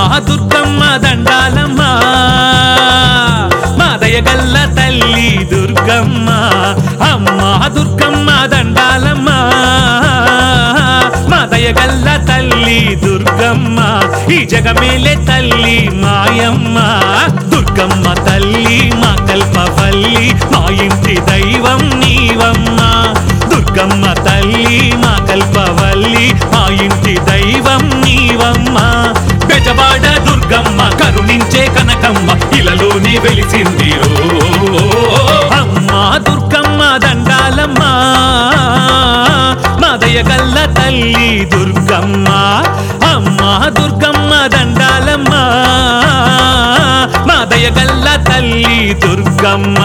దుర్గమ్మ దండాలమ్మ మా దయగల్ల తల్లి దుర్గమ్మ అమ్మ దుర్గమ్మ దండాలమ్మ మా దయగల్ల తల్లి దుర్గమ్మ ఈ జగమేలే తల్లి మాయమ్మ దుర్గమ్మ తల్లి మా కల్పవల్లి మా ఇంటి దైవం నీవమ్మ దుర్గమ్మ తల్లి మా కల్పవల్లి మా ఇంటి దైవం నీవమ్మ బెజవాడ దుర్గమ్మ కరుణించే కనకమ్మ ఇలలోనే వెలిసింది ఓ అమ్మ దుర్గమ్మ దండాలమ్మ మా దయగల్ల తల్లి దుర్గమ్మ అమ్మ దుర్గమ్మ దండాలమ్మ మా దయగల్ల తల్లి దుర్గమ్మ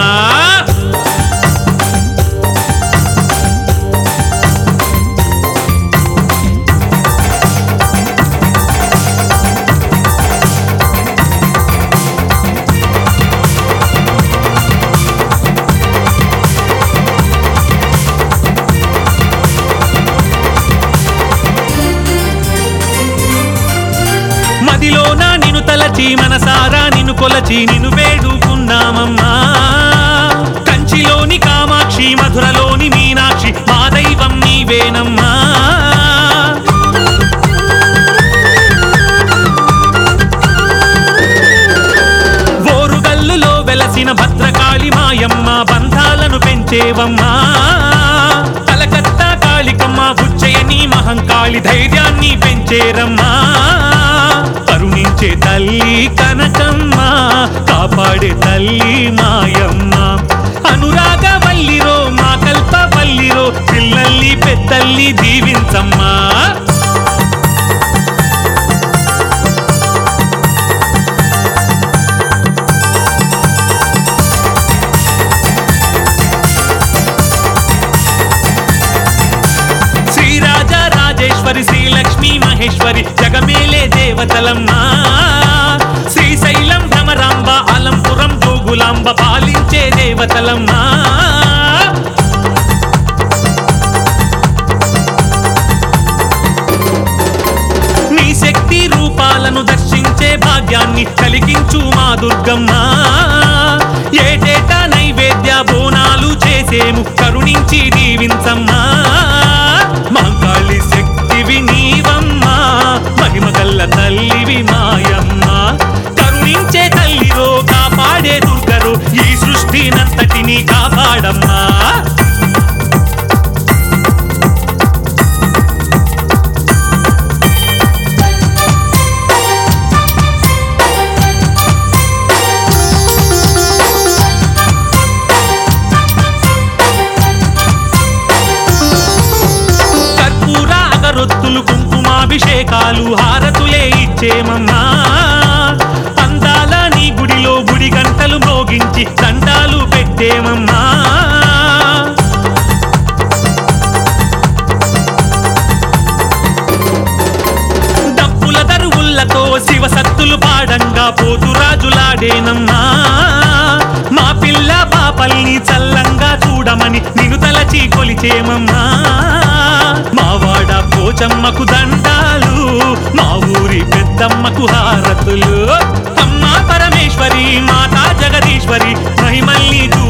మదిలోన నిన్ను తలచి మనసారా నిన్ను కొలచి నిన్ను వేడుకున్నామమ్మా కంచిలోని కామాక్షి మధురలోని మీనాక్షి మా దైవం నీవేనమ్మా ఓరుగల్లులో వెలసిన భద్రకాళి మాయమ్మ బంధాలను పెంచేవమ్మా కలకత్తా కాళికమ్మ ఉజ్జయిని మహంకాళి ధైర్యాన్ని పెంచేరమ్మా కరుణించే తల్లి కనకమ్మ కాపాడే తల్లి మాయమ్మ అనురాగ వల్లిరో మా కల్ప వల్లిరో పిల్లల్ని పెద్దల్ని దీవించమ్మా శ్రీరాజ రాజేశ్వరి శ్రీలక్ష్మి మహేశ్వరి జగమేలే దేవతలమ్మ శ్రీశైలం భ్రమరాంబ అలంపురం జోగులాంబ పాలించే దేవతలమ్మ నీ శక్తి రూపాలను దర్శించే భాగ్యాన్ని కలిగించు మా దుర్గమ్మ ఏటేటా నైవేద్య బోనాలు చేసేము కరుణించి దీవించమ్మా మాంకాళి శక్తివి నీవమ్మా మహిమ గల్ల తల్లివి మాయమ్మ కరుణించే తల్లిరో కాపాడే దుర్గరు ఈ సృష్టినంతటిని కాపాడమ్మా కర్పూర అగరొత్తులు కుంకుమాభిషేకాలు హారతులే ఇచ్చేమమ్మా అందాల నీ గుడిలో గుడి గంటలు మోగించి దండాలు పెట్టేమమ్మా డప్పుల దరువులతో శివసత్తులు పాడంగా పోతురాజులాడేనమ్మా మా పిల్ల పాపల్ని చల్లంగా చూడమని నిన్ను తలచి కొలిచేమమ్మా మా వాడ పోచమ్మకు దండాలు మా ఊరి పెద్దమ్మకు హారతులు అమ్మా పరమేశ్వరి మాతా జగదీశ్వరి మహిమల్ని చూ